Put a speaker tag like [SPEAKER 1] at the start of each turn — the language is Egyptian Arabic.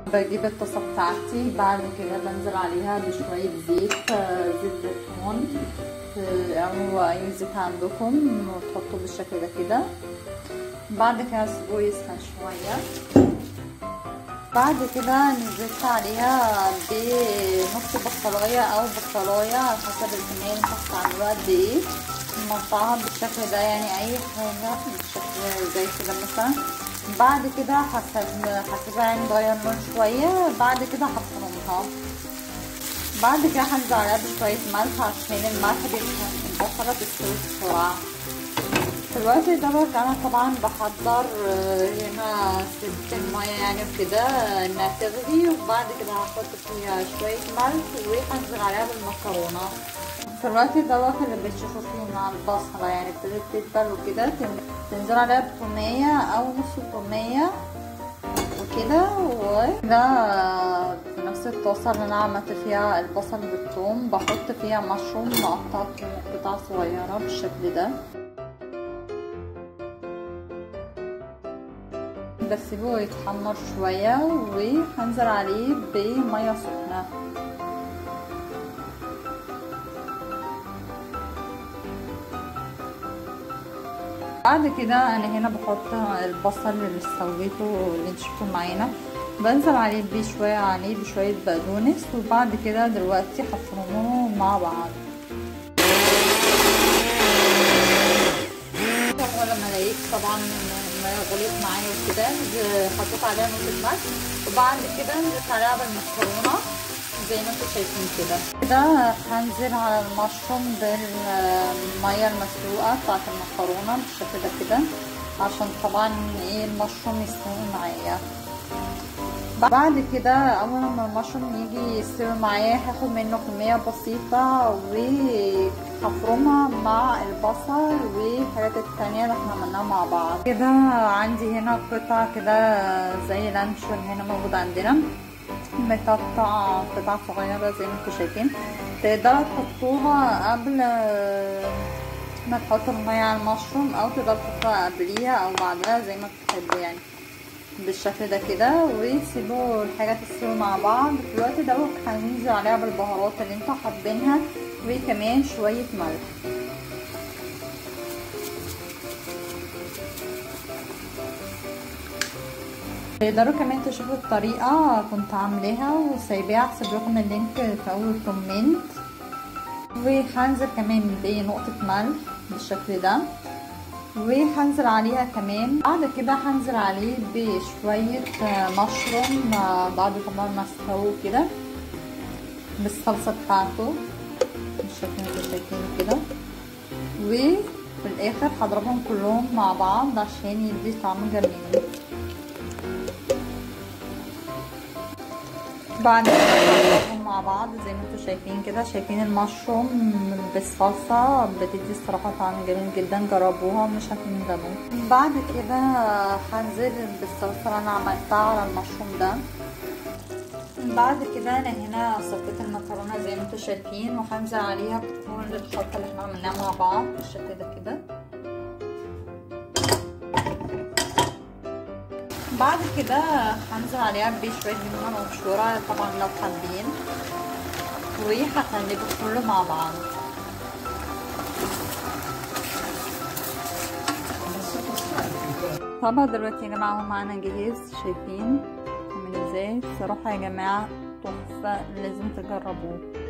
[SPEAKER 1] بجيب الطاسة بتاعتي بعد كده بنزل عليها بشوية زيت زيت زيتون او اي زيت عندكم وتحطوه بالشكل ده كده بعد كده اسيبوه يسخن شوية بعد كده نزلت عليها بنص بصلاية او بصلاية على حسب الكمية اللي انتوا هتعملوها قد ايه نقطعها بالشكل ده يعني اي حاجة بالشكل زي كده مثلا بعد كده هسيبها يعني تغير لون شوية بعد كده هفرمها بعد كده هنزل عليها بشوية ملح عشان الملح بيخلي البصلة تستوي بسرعة في الوقت دوت انا طبعا بحضر هنا سبت المية يعني وكده انها تغلي وبعد كده هحط فيها شوية ملح وهنزل عليها بالمكرونة في الوقت دوت اللي بتشوفوا فيه مع البصلة يعني ابتدت تدبل وكده تنزل عليها بتومية او نص تومية وكده وكده في نفس الطاسة اللي انا عملت فيها البصل بالثوم بحط فيها مشروم مقطعته قطع صغيرة بالشكل ده بسيبه يتحمر شوية وهنزل عليه بمية سخنة بعد كده انا هنا بحط البصل اللي سويته اللي انتوا شفتوه معانا بنزل عليه بشوية عليه بشوية بقدونس وبعد كده دلوقتي هفرمهم مع بعض لما لقيت طبعا غليت معايا وكده حطيت عليها نقطة ملح وبعد كده نزلت عليها بالمكرونة زي ما انتوا شايفين كده كده هنزل على المشروم بالمية المسلوقة بتاعت المكرونة بالشكل ده كده عشان طبعا ايه المشروم يستوي معايا بعد كده اول ما المشروم يجي يستوي معايا هاخد منه كمية بسيطة وهفرمها مع البصل والحاجات التانية اللي احنا عملناها مع بعض كده عندي هنا قطع كده زي لانشون هنا موجود عندنا متقطع قطع صغيرة زي ما انتوا شايفين تقدروا تحطوها قبل ما تحطوا المية على المشروم او تقدروا تحطوها قبليها او بعدها زي ما تحبوا يعني بالشكل ده كده وسيبوا الحاجة تستوي مع بعض في الوقت دوت هننزل عليها بالبهارات اللي انتوا حابينها وكمان شوية ملح تقدروا كمان تشوفوا الطريقة كنت عاملاها وسايباها هسيب لكم اللينك في اول كومنت وهنزل كمان بنقطة ملح بالشكل ده وهنزل عليها كمان بعد كده هنزل عليه بشوية مشروم بعد طبعا ما استووا كده بالصلصة بتاعته بالشكل اللي انتوا شايفينه كده وفي الاخر هضربهم كلهم مع بعض عشان يدي طعم جميل بعد كده هضربهم مع بعض زي ما انتوا شايفين كده شايفين المشروم بالصلصة بتدي الصراحة طعم جميل جدا جربوها مش هتندموا بعد كده هنزل بالصلصة اللي انا عملتها على المشروم ده بعد كده انا هنا صفيت المكرونة زي ما انتوا شايفين وهنزل عليها بكل الخلطة اللي احنا عملناها مع بعض بالشكل ده كده بعد كده هنزل عليها بشوية ليمونة مبشورة طبعا لو حابين وهقلبه كله مع بعض طبعا دلوقتي يا جماعة هو معانا جاهز شايفين عامل ازاي الصراحة يا جماعة تحفة لازم تجربوه